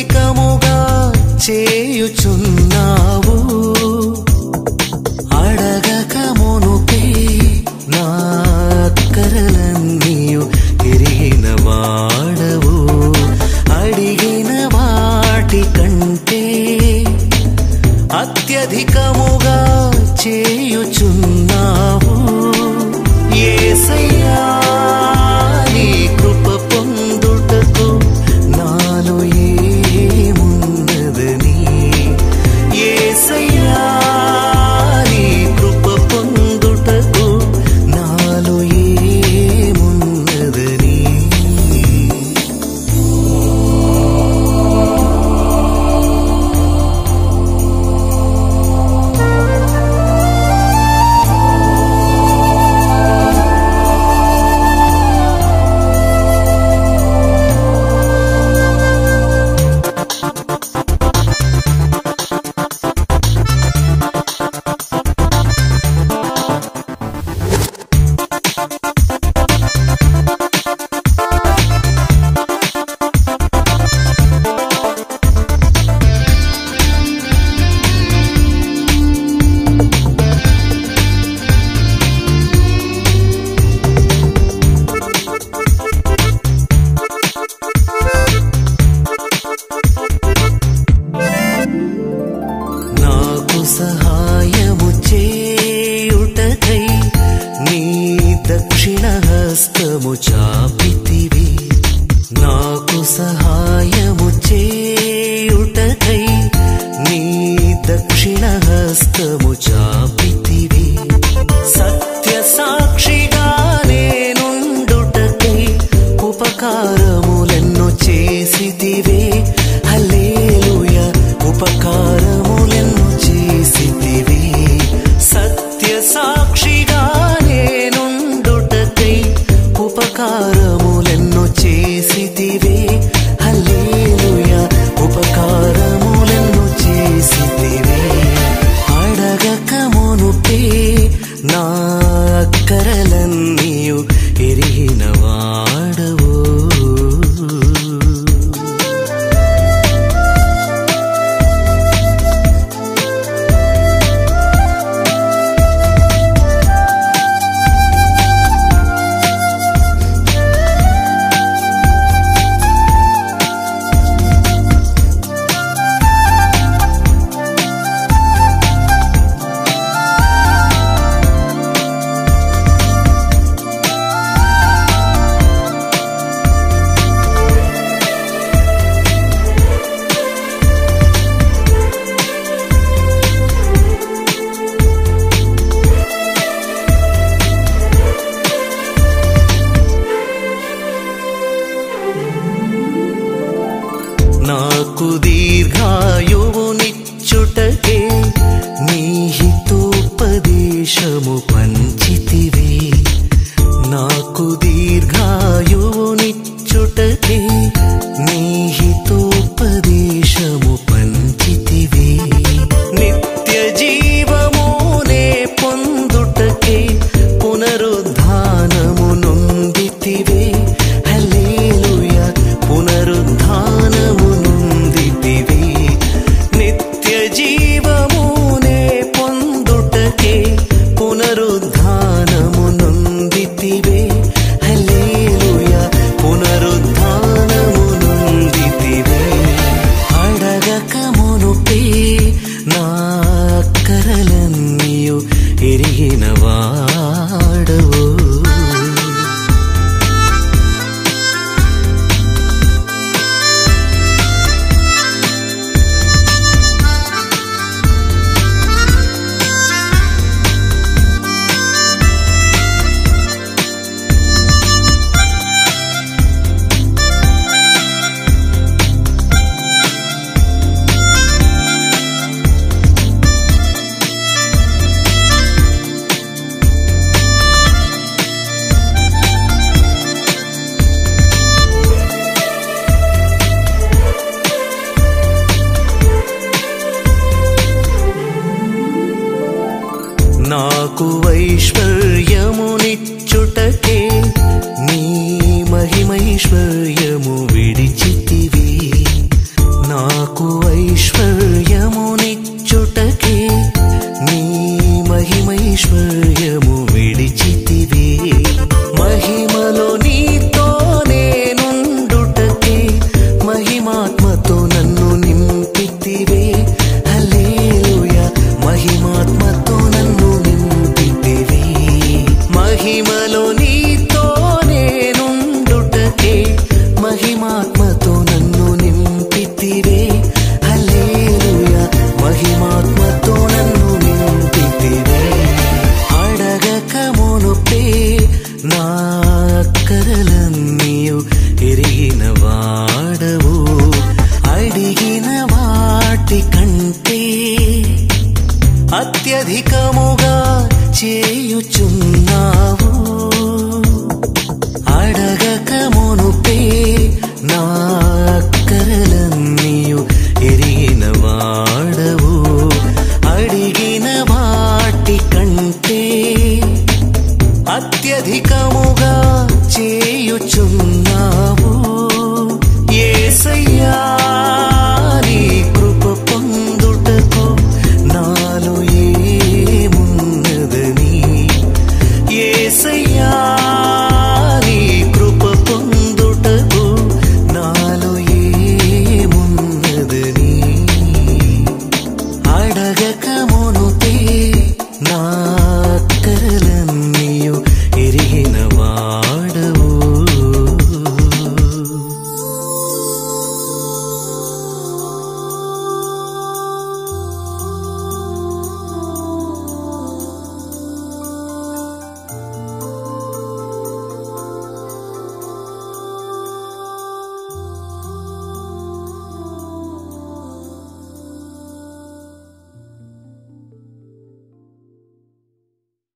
అత్యధికముగా చేయుచున్నావు అడగక మునుపే నా అక్కరలన్నీయు ఎరిగిన వాడవు అడిగిన వాటి కంటే అత్యధికముగా చేయుచున్నావు యేసయ్యా నీ కృప పొందుటకు నాలో ఏమున్నదని యేసయ్యా నీ కృప పొందుటకు నాలో ఏమున్నదని నాకు సహాయము చేయుటకై నీ దక్షిణ హస్తము చాపితివి నాకు సహాయము చేయుటకై నీ దక్షిణ హస్తము చాపితివి సత్య సాక్షిగా నేనుండుటకై ఉపకారములెన్నో చేసితివే హల్లేలూయ ఉపకారములెన్నో చేసితివి సత్య సాక్షిగా నేనుండుటకై ఉపకారములెన్నో చేసితివే హల్లేలూయ ఉపకారములెన్నో చేసితివే అడగక మునుపే నా అక్కరలన్నీయు ఎరిగిన వాడవు నాకు దీర్ఘాయువునిచ్చుటకే నీ హితోపదేశము పంచితివి నాకు దీర్ఘాయువునిచ్చుటకే నీ హితోపదేశము పంచితివి నిత్య జీవమునే పొందుటకే పునరుద్ధానము నొందితివే హల్లెలూయా పునరుద్ధానము నొందితివి నిత్య జీవమునే పొందుటకే పునరుద్ధానము నాకు ఐశ్వర్యమునిచ్చుటకే నీ మహిమైశ్వర్యము విడిచితివే మహిమలో నీతో నేనుండుటకే మహిమాత్మతో నన్ను నింపితివే హల్లెలూయా మహిమాత్మతో నన్ను నింపితివే మహిమలో నీతో నేనుండుటకే మహిమాత్మతో నన్ను నింపితివే హల్లెలూయా మహిమాత్మతో నన్ను నింపితివే అడగక మునుపే నా అక్కరలన్నీయు ఎరిగిన వాడవు అడిగిన వాటి కంటే అత్యధికముగా చేయ